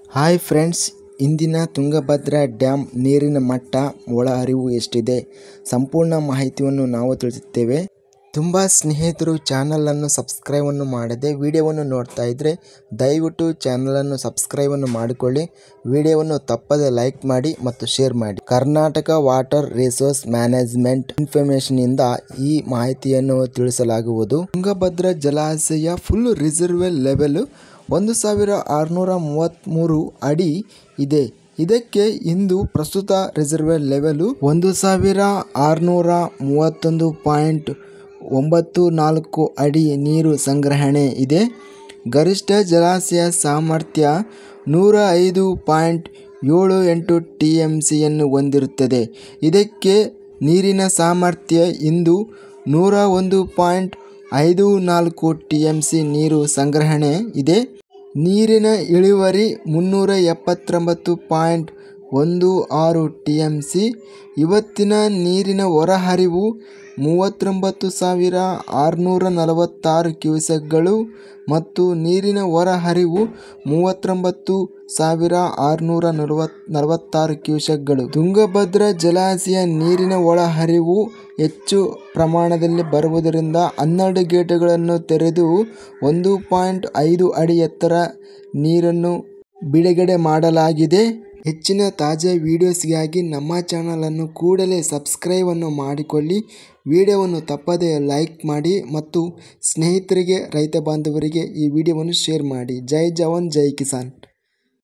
hi friends ಇಂದಿನ Tungabhadra dam ನೀರಿನ ಮಟ್ಟ ಒಳಹರಿವು ಎಷ್ಟಿದೆ ಸಂಪೂರ್ಣ ಮಾಹಿತಿಯನ್ನು ನಾವು ತಿಳಿಸುತ್ತೇವೆ ತುಂಬ ಸ್ನೇಹಿತರು ಚಾನಲನ್ನು ಸಬ್ಸ್ಕ್ರೈಬನ್ನು ಮಾಡದೆ ವಿಡಿಯೋವನ್ನು ನೋಡ್ತಾ ಇದ್ದರೆ ದಯವಿಟ್ಟು ಚಾನಲನ್ನು ಸಬ್ಸ್ಕ್ರೈಬನ್ನು ಮಾಡಿಕೊಳ್ಳಿ ವಿಡಿಯೋವನ್ನು ತಪ್ಪದೆ ಲೈಕ್ ಮಾಡಿ ಮತ್ತು ಶೇರ್ ಮಾಡಿ ಕರ್ನಾಟಕ ವಾಟರ್ ರಿಸೋರ್ಸ್ ಮ್ಯಾನೇಜ್ಮೆಂಟ್ ಇನ್ಫಾರ್ಮೇಷನ್ನಿಂದ ಈ ಮಾಹಿತಿಯನ್ನು ತಿಳಿಸಲಾಗುವುದು ತುಂಗಭದ್ರಾ ಜಲಾಶಯ ಫುಲ್ ರಿಸರ್ವೆಲ್ ಲೆವೆಲ್ ಒಂದು ಸಾವಿರ ಆರುನೂರ ಮೂವತ್ತ್ಮೂರು ಅಡಿ ಇದೆ ಇದಕ್ಕೆ ಇಂದು ಪ್ರಸ್ತುತ ರಿಸರ್ವೇರ್ ಲೆವೆಲು ಒಂದು ಸಾವಿರ ಆರುನೂರ ಮೂವತ್ತೊಂದು ಪಾಯಿಂಟ್ ಒಂಬತ್ತು ನಾಲ್ಕು ಅಡಿ ನೀರು ಸಂಗ್ರಹಣೆ ಇದೆ ಗರಿಷ್ಠ ಜಲಾಶಯ ಸಾಮರ್ಥ್ಯ ನೂರ ಐದು ಪಾಯಿಂಟ್ ಏಳು ಎಂಟು ಟಿ ಎಮ್ ಸಿಯನ್ನು ಹೊಂದಿರುತ್ತದೆ ಇದಕ್ಕೆ ನೀರಿನ ಸಾಮರ್ಥ್ಯ ಇಂದು ನೂರ ಒಂದು ಪಾಯಿಂಟ್ ಐದು ನಾಲ್ಕು ಟಿ ಎಮ್ ಸಿ ನೀರು ಸಂಗ್ರಹಣೆ ಇದೆ ನೀರಿನ ಇಳುವರಿ ಮುನ್ನೂರ ಎಪ್ಪತ್ತೊಂಬತ್ತು ಪಾಯಿಂಟ್ ಒಂದು ಆರು ಟಿ ಎಮ್ ಸಿ ಇವತ್ತಿನ ನೀರಿನ ಹೊರಹರಿವು ಮೂವತ್ತೊಂಬತ್ತು ಸಾವಿರ ಆರುನೂರ ನಲವತ್ತಾರು ಕ್ಯೂಸೆಕ್ಗಳು ಮತ್ತು ನೀರಿನ ಹೊರಹರಿವು ಮೂವತ್ತೊಂಬತ್ತು ಸಾವಿರ ಆರುನೂರ ನಲವತ್ ನಲವತ್ತಾರು ಕ್ಯೂಸೆಕ್ಗಳು ತುಂಗಭದ್ರಾ ಜಲಾಶಯ ನೀರಿನ ಒಳಹರಿವು ಹೆಚ್ಚು ಪ್ರಮಾಣದಲ್ಲಿ ಬರುವುದರಿಂದ ಹನ್ನೆರಡು ಗೇಟುಗಳನ್ನು ತೆರೆದು ಒಂದು ಪಾಯಿಂಟ್ ಐದು ಅಡಿ ಎತ್ತರ ನೀರನ್ನು ಬಿಡುಗಡೆ ಮಾಡಲಾಗಿದೆ ಹೆಚ್ಚಿನ ತಾಜಾ ವಿಡಿಯೋಸ್ಗಾಗಿ ನಮ್ಮ ಚಾನಲನ್ನು ಕೂಡಲೇ ಸಬ್ಸ್ಕ್ರೈಬನ್ನು ಮಾಡಿಕೊಳ್ಳಿ ವಿಡಿಯೋವನ್ನು ತಪ್ಪದೇ ಲೈಕ್ ಮಾಡಿ ಮತ್ತು ಸ್ನೇಹಿತರಿಗೆ ರೈತ ಬಾಂಧವರಿಗೆ ಈ ವಿಡಿಯೋವನ್ನು ಶೇರ್ ಮಾಡಿ ಜೈ ಜವಾನ್ ಜೈ ಕಿಸಾನ್